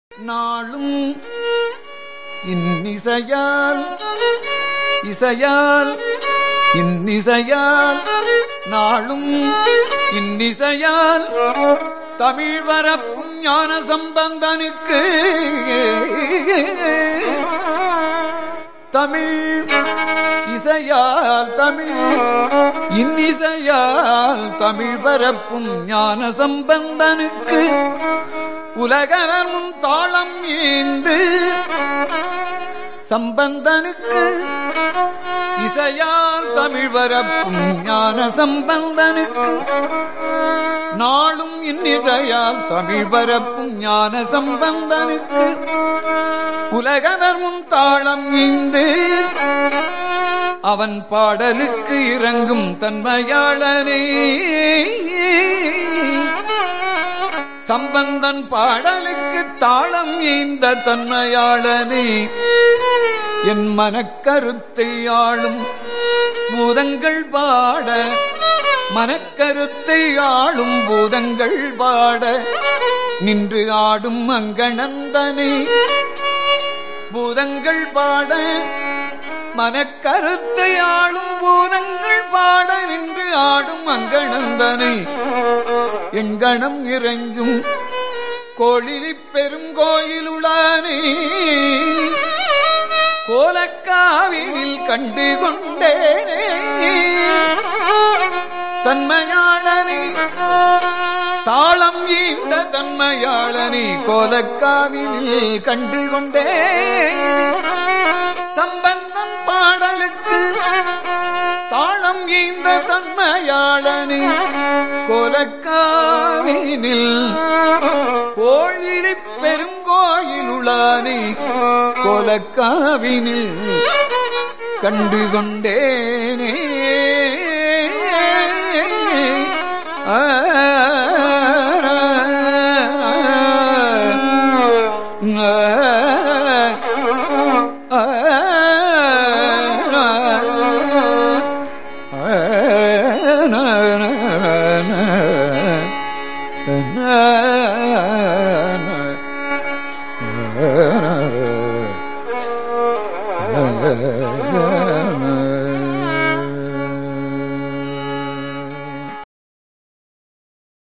நாளும் இன்னிசையால் இசையால் இன்னிசையால் நாளும் இன்னிசையால் தமிழ் வரப்பும் ஞான சம்பந்தனுக்கு தமிழ் இசையால் தமிழ் இன்னிசையால் தமிழ் பரப்பும் ஞான சம்பந்தனுக்கு உலகவர் முன் தாளம் ஈந்து சம்பந்தனுக்கு இசையால் தமிழ் வரப்பும் ஞான சம்பந்தனுக்கு நாளும் இன்னிசையால் தமிழ் பரப்பும் ஞான சம்பந்தனுக்கு உலகவர் முன் தாளம் ஈந்து அவன் பாடலுக்கு இறங்கும் தன்மையாளனே சம்பந்தன் பாடலுக்கு தாளம் ஈந்த தன்மையாளனே என் மனக்கருத்தை ஆளும் பூதங்கள் பாட மனக்கருத்தை ஆளும் பூதங்கள் பாட நின்று ஆடும் அங்கணந்தனே பூதங்கள் பாட மனக்கருத்தை ஆளும் பூதங்கள் பாட நின்று ஆடும் அங்கணந்தனை எங்கணம் இறைஞ்சும் கோழிலி பெருங்கோயிலுளானே கோலக்காவினில் கண்டு கொண்டேனே தன்மையாளனே தாளம் ஈந்த தன்மையாளனே கோலக்காவினில் கண்டு கொண்டே சம்பந்தன் பாடலுக்கு தாளம் ஈந்த தன்மையாளனே கோலக்காவினில் கோழிலி பெருங்கோயிலுளானே கோலக்காவினில் கண்டு கொண்டேனே ஆ